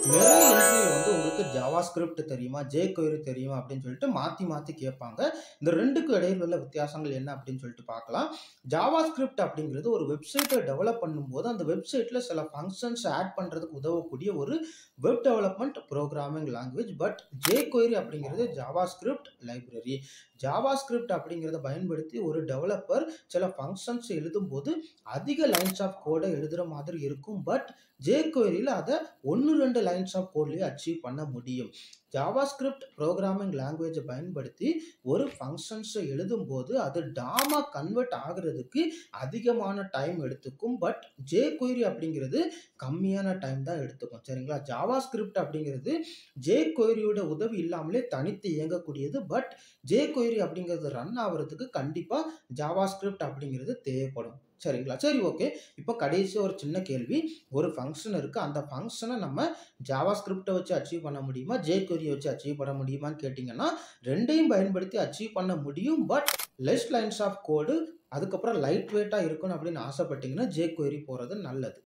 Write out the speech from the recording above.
நிறைய இன்டர்வியூல வந்து உங்களுக்கு ஜாவாஸ்கிரிப்ட் தெரியுமா? jQuery தெரியுமா? அப்படின்னு சொல்லிட்டு மாத்தி மாத்தி கேட்பாங்க. இந்த 2க்கும் இடையில உள்ள வித்தியாசங்கள் என்ன அப்படின்னு சொல்லிட்டு பார்க்கலாம். ஜாவாஸ்கிரிப்ட் அப்படிங்கிறது ஒரு வெப்சைட்ட டெவலப் பண்ணும்போது, அந்த வெப்சைட்ல சில ஃபங்ஷன்ஸ் ஆட் பண்றதுக்கு உதவக்கூடிய ஒரு web development programming language. But jQuery அப்படிங்கிறது ஜாவாஸ்கிரிப்ட் லைப்ரரி. ஜாவாஸ்கிரிப்ட் அப்படிங்கிறத பயன்படுத்தி ஒரு டெவலப்பர் சில ஃபங்ஷன்ஸ் எழுதும்போது, அதிக லைன்ஸ் ஆஃப் கோட எழுதுற மாதிரி இருக்கும். பட் jQueryல அத 1, 2 லைன்ஸ் ஆஃப் கோட்லயே அச்சீவ் பண்ண முடியும். ஜாவாஸ்கிரிப்ட் புரோகிராமிங் லாங்குவேஜ பயன்படுத்தி ஒரு ஃபங்ஷன்ஸ எழுதும்போது, அது டாமா கன்வெர்ட் ஆகுறதுக்கு அதிகமான டைம் எடுத்துக்கும். பட் jQuery அப்படிங்கிறது கம்மியான டைம் தான் எடுத்துக்கும். சரிங்களா? ஜாவாஸ்கிரிப்ட் அப்படிங்கிறது jQueryயோட உதவி இல்லாமலே தனித்து இயங்கக்கூடியது. பட் jQuery அப்படிங்கிறது ரன் ஆவறதுக்கு கண்டிப்பா ஜாவாஸ்கிரிப்ட் அப்படிங்கிறது தேவைப்படும். சரிங்களா? சரி ஓகே. இப்போ கடைசியா ஒரு சின்ன கேள்வி. ஒரு ஃபங்ஷன் இருக்கு. அந்த ஃபங்ஷன நம்ம ஜாவாஸ்கிரிப்ட்ட வச்சு அச்சீவ் பண்ண முடியுமா? jQuery வச்சு அச்சீவ் பண்ண முடியுமான்னு கேட்டீங்கன்னா, 2யும் பயன்படுத்தி அச்சீவ் பண்ண முடியும். But less lines of code அதுக்கப்புறம் லைட் வெயிட்டா இருக்கணும் அப்படின்னு ஆசைப்பட்டீங்கன்னா, jQuery போறது நல்லது.